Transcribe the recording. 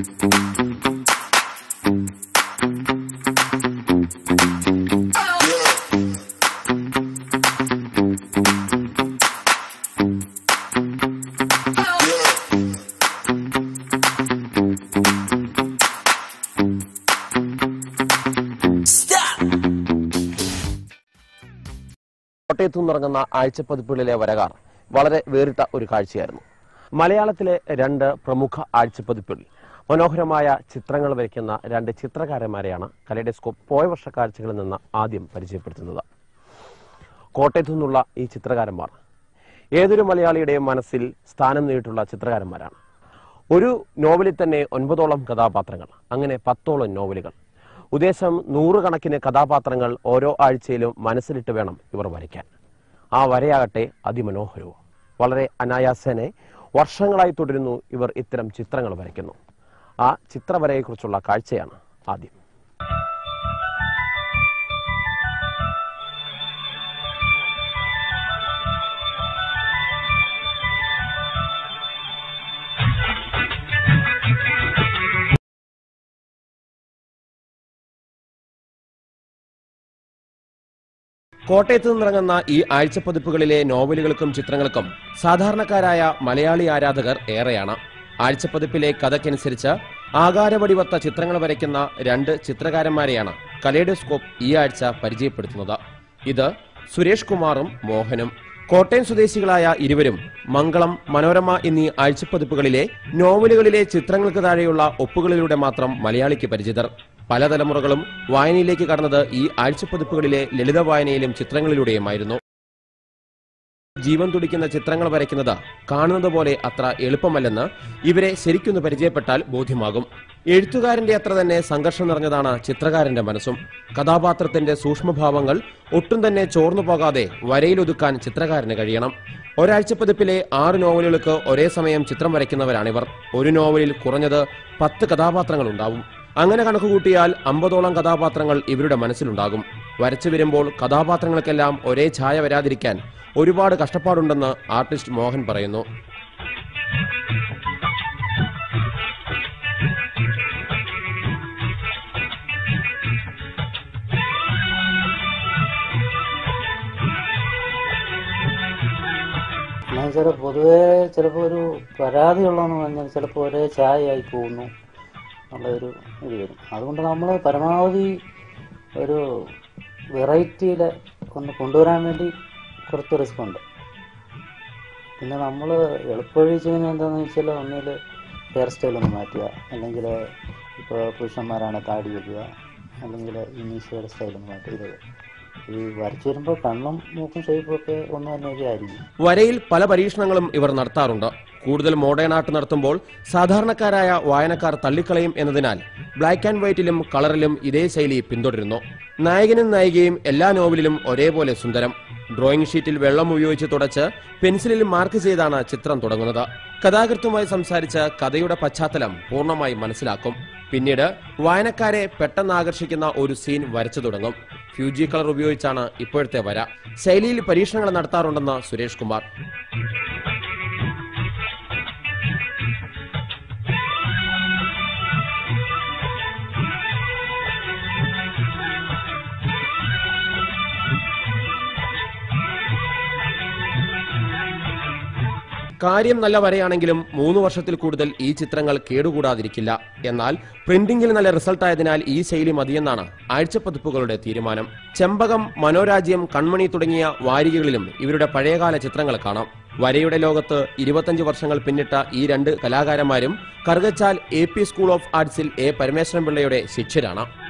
കോട്ടയത്തു നിന്നിറങ്ങുന്ന ആഴ്ചപ്പതിപ്പുകളിലെ വരകാർ വളരെ വേറിട്ട ഒരു കാഴ്ചയായിരുന്നു മലയാളത്തിലെ രണ്ട് പ്രമുഖ ആഴ്ചപ്പതിപ്പുകളിൽ മനോഹരമായ ചിത്രങ്ങൾ വരയ്ക്കുന്ന രണ്ട് ചിത്രകാരന്മാരെയാണ് കലൈഡോസ്കോപ്പ് പോയ വർഷ കാഴ്ചകളിൽ നിന്ന് ആദ്യം പരിചയപ്പെടുത്തുന്നത് കോട്ടയത്തു നിന്നുള്ള ഈ ചിത്രകാരന്മാർ ഏതൊരു മലയാളിയുടെയും മനസ്സിൽ സ്ഥാനം നേടിയിട്ടുള്ള ചിത്രകാരന്മാരാണ് ഒരു നോവലിൽ തന്നെ ഒൻപതോളം കഥാപാത്രങ്ങൾ അങ്ങനെ പത്തോളം നോവലുകൾ ഉദ്ദേശം നൂറുകണക്കിന് കഥാപാത്രങ്ങൾ ഓരോ ആഴ്ചയിലും മനസ്സിലിട്ട് വേണം ഇവർ വരയ്ക്കാൻ ആ വരയാകട്ടെ അതിമനോഹരവും വളരെ അനായാസേനെ വർഷങ്ങളായി തുടരുന്നു ഇവർ ഇത്തരം ചിത്രങ്ങൾ വരയ്ക്കുന്നു ആ ചിത്രവരയെക്കുറിച്ചുള്ള കാഴ്ചയാണ് ആദ്യം കോട്ടയത്ത് നിന്നിറങ്ങുന്ന ഈ ആഴ്ചപ്പതിപ്പുകളിലെ നോവലുകൾക്കും ചിത്രങ്ങൾക്കും സാധാരണക്കാരായ മലയാളി ആരാധകർ ഏറെയാണ് ആഴ്ചപ്പതിപ്പിലെ കഥയ്ക്കനുസരിച്ച് ആകാരവടിവത്ത ചിത്രങ്ങൾ വരയ്ക്കുന്ന രണ്ട് ചിത്രകാരന്മാരെയാണ് കലേഡോസ്കോപ്പ് ഈ ആഴ്ച പരിചയപ്പെടുത്തുന്നത് ഇത് സുരേഷ് കുമാറും മോഹനും കോട്ടയം സ്വദേശികളായ ഇരുവരും മംഗളം മനോരമ എന്നീ ആഴ്ചപ്പതിപ്പുകളിലെ നോവലുകളിലെ ചിത്രങ്ങൾക്ക് താഴെയുള്ള ഒപ്പുകളിലൂടെ മാത്രം മലയാളിക്ക് പരിചിതർ പല തലമുറകളും വായനയിലേക്ക് കടന്നത് ഈ ആഴ്ചപ്പതിപ്പുകളിലെ ലളിത വായനയിലും ചിത്രങ്ങളിലൂടെയുമായിരുന്നു ജീവൻ തുടിക്കുന്ന ചിത്രങ്ങൾ വരയ്ക്കുന്നത് കാണുന്നത് പോലെ അത്ര എളുപ്പമല്ലെന്ന് ഇവരെ ശരിക്കൊന്ന് പരിചയപ്പെട്ടാൽ ബോധ്യമാകും എഴുത്തുകാരന്റെ അത്ര തന്നെ സംഘർഷം നിറഞ്ഞതാണ് ചിത്രകാരന്റെ മനസ്സും കഥാപാത്രത്തിന്റെ സൂക്ഷ്മഭാവങ്ങൾ ഒട്ടും തന്നെ ചോർന്നു പോകാതെ വരയിലൊതുക്കാൻ ചിത്രകാരന് കഴിയണം ഒരാഴ്ചപ്പതിപ്പിലെ ആറ് നോവലുകൾക്ക് ഒരേ സമയം ചിത്രം വരയ്ക്കുന്നവരാണിവർ ഒരു നോവലിൽ കുറഞ്ഞത് പത്ത് കഥാപാത്രങ്ങൾ ഉണ്ടാവും അങ്ങനെ കണക്കുകൂട്ടിയാൽ അമ്പതോളം കഥാപാത്രങ്ങൾ ഇവരുടെ മനസ്സിലുണ്ടാകും വരച്ചു വരുമ്പോൾ കഥാപാത്രങ്ങൾക്കെല്ലാം ഒരേ ഛായ വരാതിരിക്കാൻ ഒരുപാട് കഷ്ടപ്പാടുണ്ടെന്ന് ആർട്ടിസ്റ്റ് മോഹൻ പറയുന്നു എന്നാൽ വെച്ചാൽ പൊതുവേ ചിലപ്പോൾ ഒരു പരാതി ഉള്ളതെന്ന് പറഞ്ഞാൽ ചിലപ്പോൾ ഒരേ ചായയായി പോകുന്നു എന്നുള്ള ഒരു ഇത് വരും അതുകൊണ്ട് നമ്മൾ പരമാവധി ഒരു വെറൈറ്റിയിൽ ഒന്ന് കൊണ്ടുവരാൻ വേണ്ടി കുറച്ച് റിസ്ക് ഉണ്ട് പിന്നെ നമ്മൾ എളുപ്പവഴി ചെയ്യുന്നത് എന്താണെന്ന് വെച്ചാൽ ഒന്നിൽ ഹെയർ സ്റ്റൈൽ ഒന്ന് മാറ്റുക അല്ലെങ്കിൽ ഇപ്പോൾ പുരുഷന്മാരാണ് താടി വെക്കുക അല്ലെങ്കിൽ ഇനീഷ്യൽ സ്റ്റൈൽ ഒന്ന് മാറ്റുക ഇത് ഈ വരച്ചു വരുമ്പോൾ കണ്ണും മൂക്കും ഷേപ്പും ഒക്കെ ഒന്നും തന്നെയൊക്കെ ആയിരിക്കും വരയിൽ പല പരീക്ഷണങ്ങളും ഇവർ നടത്താറുണ്ട് കൂടുതൽ മോഡേൺ ആർട്ട് നടത്തുമ്പോൾ സാധാരണക്കാരായ വായനക്കാർ തള്ളിക്കളയും എന്നതിനാൽ ബ്ലാക്ക് ആൻഡ് വൈറ്റിലും കളറിലും ഇതേ ശൈലി പിന്തുടരുന്നു നായകനും നായികയും എല്ലാ നോവലിലും ഒരേപോലെ സുന്ദരം ഡ്രോയിങ് ഷീറ്റിൽ വെള്ളം ഉപയോഗിച്ച് തുടച്ച് പെൻസിലിൽ മാർക്ക് ചെയ്താണ് ചിത്രം തുടങ്ങുന്നത് കഥാകൃത്തുമായി സംസാരിച്ച് കഥയുടെ പശ്ചാത്തലം പൂർണ്ണമായി മനസ്സിലാക്കും പിന്നീട് വായനക്കാരെ പെട്ടെന്ന് ആകർഷിക്കുന്ന ഒരു സീൻ വരച്ചു തുടങ്ങും ഫ്യൂജി കളർ ഉപയോഗിച്ചാണ് ഇപ്പോഴത്തെ വര ശൈലിയിൽ പരീക്ഷണങ്ങൾ നടത്താറുണ്ടെന്ന് സുരേഷ് കുമാർ കാര്യം നല്ല വരയാണെങ്കിലും മൂന്ന് വർഷത്തിൽ കൂടുതൽ ഈ ചിത്രങ്ങൾ കേടുകൂടാതിരിക്കില്ല എന്നാൽ പ്രിന്റിംഗിൽ നല്ല റിസൾട്ട് ആയതിനാൽ ഈ ശൈലി മതിയെന്നാണ് ആഴ്ചപ്പതിപ്പുകളുടെ തീരുമാനം ചെമ്പകം മനോരാജ്യം കൺമണി തുടങ്ങിയ വാരികകളിലും ഇവരുടെ പഴയകാല ചിത്രങ്ങൾ കാണാം വരയുടെ ലോകത്ത് ഇരുപത്തഞ്ച് വർഷങ്ങൾ പിന്നിട്ട ഈ രണ്ട് കലാകാരന്മാരും Karukachal A P school of ആർട്സിൽ എ പരമേശ്വരൻ പിള്ളയുടെ ശിഷ്യരാണ്